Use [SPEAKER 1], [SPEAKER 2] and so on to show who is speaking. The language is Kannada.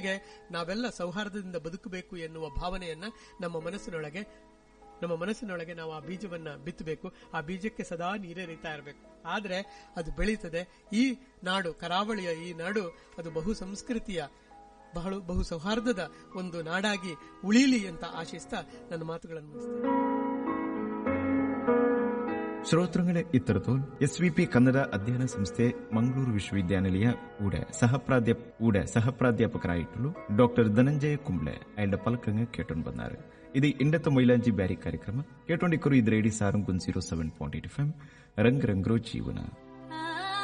[SPEAKER 1] ಜೊತೆಗೆ ನಾವೆಲ್ಲ ಸೌಹಾರ್ದದಿಂದ ಬದುಕಬೇಕು ಎನ್ನುವ ಭಾವನೆಯನ್ನ ನಮ್ಮ ಮನಸ್ಸಿನೊಳಗೆ ನಮ್ಮ ಮನಸ್ಸಿನೊಳಗೆ ನಾವು ಆ ಬೀಜವನ್ನ ಬಿತ್ತಬೇಕು ಆ ಬೀಜಕ್ಕೆ ಸದಾ ನೀರೇರಿತಾ ಇರಬೇಕು ಆದ್ರೆ ಅದು ಬೆಳೀತದೆ ಈ ನಾಡು ಕರಾವಳಿಯ ಈ ನಾಡು ಅದು ಬಹು ಸಂಸ್ಕೃತಿಯ ಬಹಳ ಬಹು ಸೌಹಾರ್ದದ ಒಂದು ನಾಡಾಗಿ ಉಳೀಲಿ ಅಂತ ಆಶಿಸ್ತಾ ನನ್ನ ಮಾತುಗಳನ್ನು ಮುಗಿಸ್ತೇನೆ
[SPEAKER 2] ശ്രോതൃങ്ങളെ ഇത്തരത്തോൽ എസ് വി പി കന്നഡ അധ്യയന സംസ്ഥೆ ಮಂಗಳೂರು ವಿಶ್ವವಿದ್ಯಾನಿಲಯ ഊടെ സഹപ്രാധ്യാപ ഊടെ സഹപ്രാധ്യാപകരായിട്ടുള്ള ഡോക്ടർ ധനಂಜಯ ಕುಂಬ್ಳೆ ಅಯಲ್ಡ ಪಲಕಂಗ ಕೇಟೊಂಡು ಬಂದಾರು ಇದು ಇಂಡತ್ತ ಮೈಲಾಂಜಿ ಬ್ಯಾರಿ ಕಾರ್ಯಕ್ರಮ ಕೇಟೊಂಡಿಕ್ಕರು ಇದು radio Sarang zero seven point eight F M ರಂಗ್ ರಂಗ್ರೋ ಜೀವನ